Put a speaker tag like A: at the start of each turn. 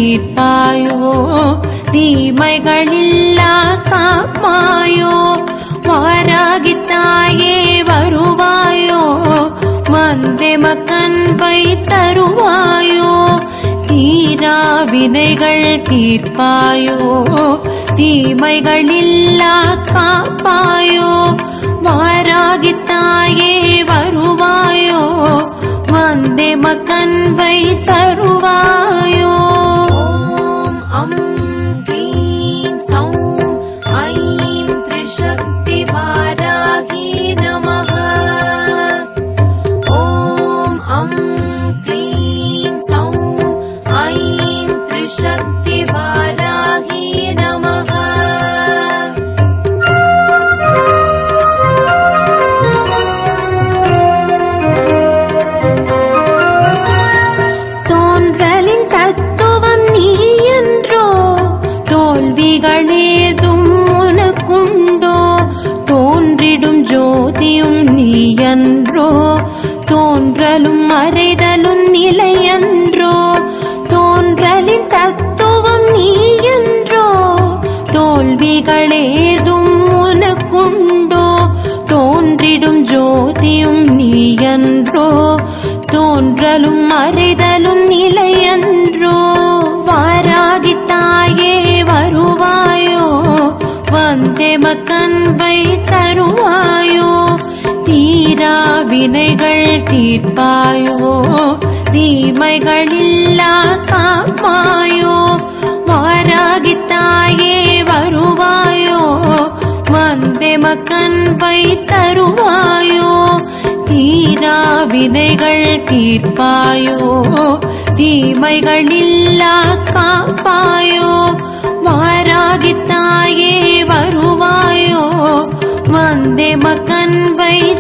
A: தீர்ப்பாயோ தீமைகளில்லா காப்பாயோ வாராகித்தாயே வருவாயோ வந்தே மக்கன்பை தருவாயோ தீரா வினைகள் தீர்ப்பாயோ தீமைகளில்லா காப்பாயோ வாராகித்தாயே வருவாயோ வந்தே மக்கன்பை தருவாயோ ஓம் அம் க்ளீம் சௌம் ஐம் திரிசக்தி வாராகி நமः ஓம் அம் க்ளீம் சௌம் ஐம் திரிசக்தி வாராகி நமः தோன்றலின் தத்துவம் நீ என்றோ தோல்விகளேதும் உனக்குண்டோ தோன்றிடும் ஜோதியும் நீ என்றோ தோன்றலும் மறைதலும் நிலையன்றோ தோன்றலின் தத்துவம் நீ என்றோ தோல்விகளேதும் உனக்குண்டோ தோன்றிடும் ஜோதியும் நீ என்றோ தோன்றலும் மறைதலும் நிலையன்றோ வாராகித்தாயே வருவாயோ வந்தே மக்கன்பை தருவாயோ தீரா வினைகள் தீர்ப்பாயோ தீமைகளில்லா காப்பாயோ வாராகித்தாயே வருவாயோ வந்தே மக்கன்பை தருவாயோ தீரா வினைகள் தீர்ப்பாயோ தீமைகளில்லா காப்பாயோ வாராகித்தாயே வருவாயோ வந்தே மக்கன்பை